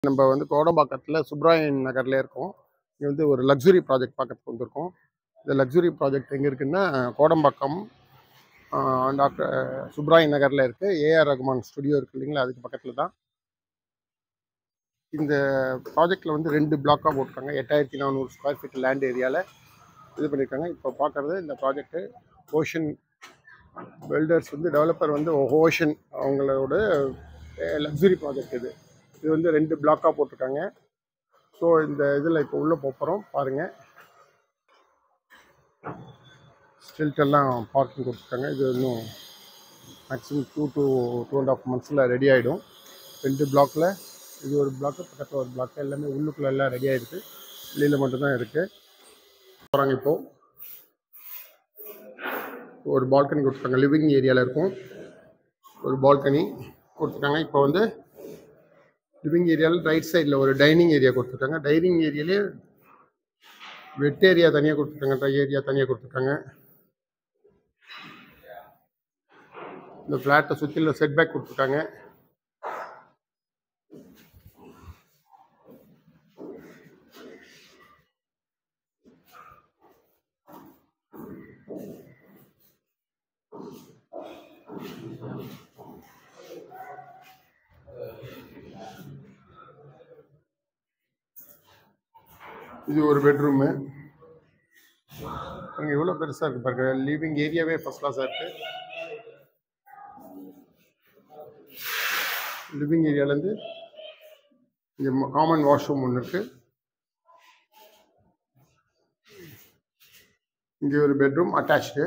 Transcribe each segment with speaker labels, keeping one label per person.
Speaker 1: நம்ம வந்து கோடம்பாக்கத்தில் சுப்ராயன் நகர்ல இருக்கோம் இங்கே வந்து ஒரு லக்ஸுரி ப்ராஜெக்ட் பார்க்கறதுக்கு வந்திருக்கோம் இந்த லக்ஸுரி ப்ராஜெக்ட் எங்கே இருக்குன்னா கோடம்பாக்கம் டாக்டர் சுப்ராயன் நகரில் இருக்குது ஏஆர் ரகுமான் ஸ்டுடியோ இருக்கு இல்லைங்களா அதுக்கு பக்கத்தில் தான் இந்த ப்ராஜெக்டில் வந்து ரெண்டு பிளாக்காக போட்டிருக்காங்க எட்டாயிரத்தி நானூறு ஸ்கொயர் ஃபீட் லேண்ட் ஏரியாவில் இது பண்ணியிருக்காங்க இப்போ பார்க்குறது இந்த ப்ராஜெக்ட்டு ஓஷன் பில்டர்ஸ் வந்து டெவலப்பர் வந்து ஓஷன் அவங்களோட லக்ஸுரி ப்ராஜெக்ட் இது இது வந்து ரெண்டு பிளாக்காக போட்டிருக்காங்க ஸோ இந்த இதில் இப்போ உள்ளே போகிறோம் பாருங்கள் ஸ்டில்ட் எல்லாம் பார்க்கிங் கொடுத்துருக்காங்க இது இன்னும் maximum two to two and half மந்த்ஸில் ரெடி ஆகிடும் ரெண்டு பிளாக்கில் இது ஒரு பிளாக்கு பக்கத்தில் ஒரு பிளாக்கு எல்லாமே உள்ளுக்குள்ளே எல்லாம் ரெடி ஆகிடுது வெளியில் மட்டும்தான் இருக்குது போகிறாங்க இப்போது ஒரு பால்கனி கொடுத்துருக்காங்க லிவிங் ஏரியாவில் இருக்கும் ஒரு பால்கனி கொடுத்துருக்காங்க இப்போ வந்து லிவிங் ஏரியாவில் ரைட் சைடில் ஒரு டைனிங் ஏரியா கொடுத்துருக்காங்க டைனிங் ஏரியாலே வெட் ஏரியா தனியாக கொடுத்துருக்காங்க ட்ரை ஏரியா தனியாக கொடுத்துருக்காங்க இந்த ஃப்ளாட்டை சுற்றில செட் பேக் கொடுத்துருக்காங்க இது ஒரு பெட்ரூமு பாருங்க எவ்வளோ பெருசாக இருக்கு பாருங்க லிவிங் ஏரியாவே ஃபர்ஸ்ட் கிளாஸாக இருக்கு லிவிங் ஏரியாலேருந்து இங்கே காமன் வாஷ்ரூம் ஒன்று இருக்கு இங்கே ஒரு bedroom attach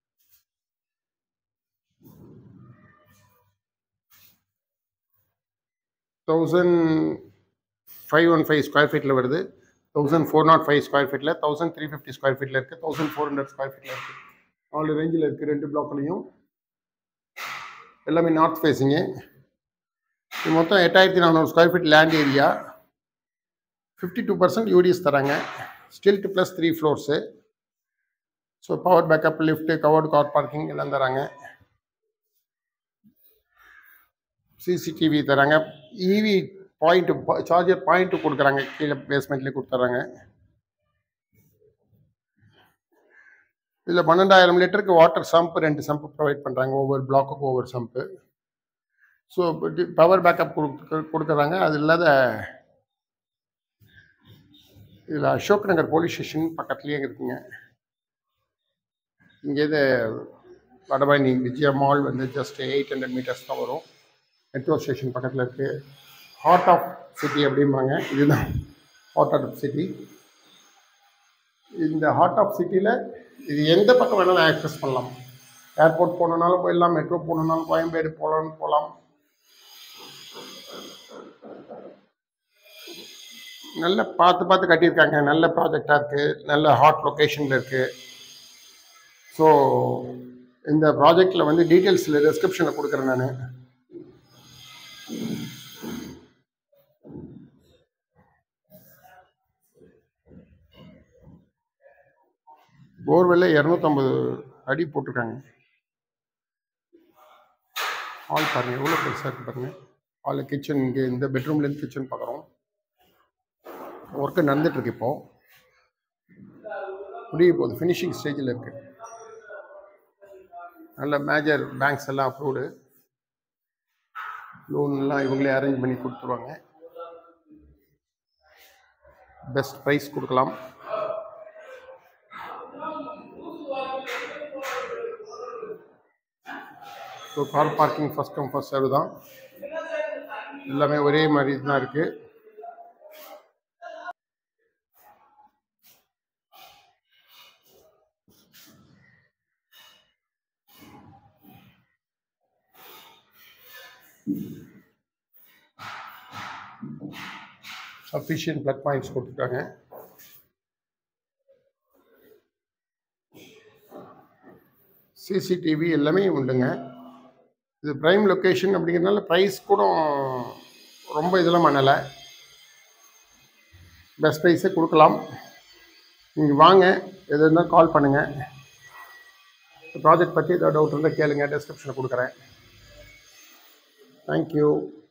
Speaker 1: thousand five one five square ஃபீட்டில் வருது thousand four nought five square ஃபீட்டில் தௌசண்ட் த்ரீ ஃபிஃப்டி ஸ்கொயர் ஃபீட்டில் இருக்குது தௌசண்ட் ஃபோர் ஹண்ட்ரட் ஸ்கொயர் ஃபீட்டில் இருக்குது நாலு ரேஞ்சில் இருக்குது ரெண்டு பிளாக்லையும் எல்லாமே நார்த் ஃபேஸிங்கு இது மொத்தம் எட்டாயிரத்தி நானூறு square feet land area fifty two percent UDS தராங்க stilt plus three floors so power backup lift covered car parking எல்லாம் தராங்க சிசிடிவி தராங்க இவி பாயிண்ட் சார்ஜர் பாயிண்ட் கொடுக்குறாங்க கீழே பேஸ்மெண்ட்லேயே கொடுத்துட்றாங்க இதில் பன்னெண்டாயிரம் லிட்டருக்கு வாட்டர் சம்ப் ரெண்டு சம்ப் ப்ரொவைட் பண்ணுறாங்க ஒவ்வொரு பிளாக்குக்கும் ஒவ்வொரு சம்ப்பு ஸோ பவர் பேக்கப் கொடுக்கு கொடுக்குறாங்க அது இல்லாத இதில் அசோக் நகர் போலீஸ் ஸ்டேஷன் பக்கத்துலேயே இருக்குங்க இங்கேருந்து வடபழனி விஜயா மால் வந்து ஜஸ்ட் எயிட் ஹண்ட்ரட் மீட்டர்ஸ் தான் வரும் மெட்ரோ ஸ்டேஷன் பக்கத்தில் இருக்குது ஹார்ட் ஆஃப் சிட்டி அப்படிம்பாங்க இதுதான் ஹார்ட் ஆஃப் சிட்டி இந்த ஹார்ட் ஆஃப் சிட்டியில் இது எந்த பக்கம் வேணாலும் ஆக்சஸ் பண்ணலாம் ஏர்போர்ட் போகணுன்னாலும் போயிடலாம் மெட்ரோ போகணுன்னாலும் கோயம்பேடு போகலான்னு போகலாம் நல்ல பார்த்து பார்த்து கட்டியிருக்காங்க நல்ல ப்ராஜெக்டாக இருக்குது நல்ல ஹாட் லொக்கேஷனில் இருக்குது ஸோ இந்த ப்ராஜெக்டில் வந்து டீட்டெயில்ஸில் டிஸ்கிரிப்ஷனில் கொடுக்குறேன் நான் போர்வெல்ல இரநூத்தம்பது அடி போட்டிருக்காங்க ஹால் பாருங்கள் எவ்வளோ பெருசாக இருக்குது பாருங்கள் ஹாலில் கிச்சன் இங்கே இந்த பெட்ரூம்லேருந்து கிச்சன் பார்க்குறோம் ஒர்க்கு நடந்துகிட்ருக்கு இப்போது முடிய போகுது ஃபினிஷிங் ஸ்டேஜில் இருக்குது நல்ல மேஜர் பேங்க்ஸ் எல்லாம் அப்ரூவ்டு லோன்லாம் இவங்களே அரேஞ்ச் பண்ணி கொடுத்துருவாங்க பெஸ்ட் ப்ரைஸ் கொடுக்கலாம் so car parking first come first serve தான் எல்லாமே ஒரே மாதிரி தான் இருக்குது சஃபிஷியன்ட் ப்ளக் பாயிண்ட்ஸ் கொடுத்துருக்காங்க சிசிடிவி எல்லாமே உண்டுங்க இது ப்ரைம் லொக்கேஷன் அப்படிங்கிறதுனால ப்ரைஸ் கூட ரொம்ப இதெல்லாம் பண்ணலை பெஸ்ட் ப்ரைஸே கொடுக்கலாம் நீங்கள் வாங்க எது இருந்தால் கால் பண்ணுங்கள் ப்ராஜெக்ட் பற்றி ஏதாவது டவுட் இருந்தால் கேளுங்க டிஸ்கிரிப்ஷனில் கொடுக்குறேன் தேங்க்யூ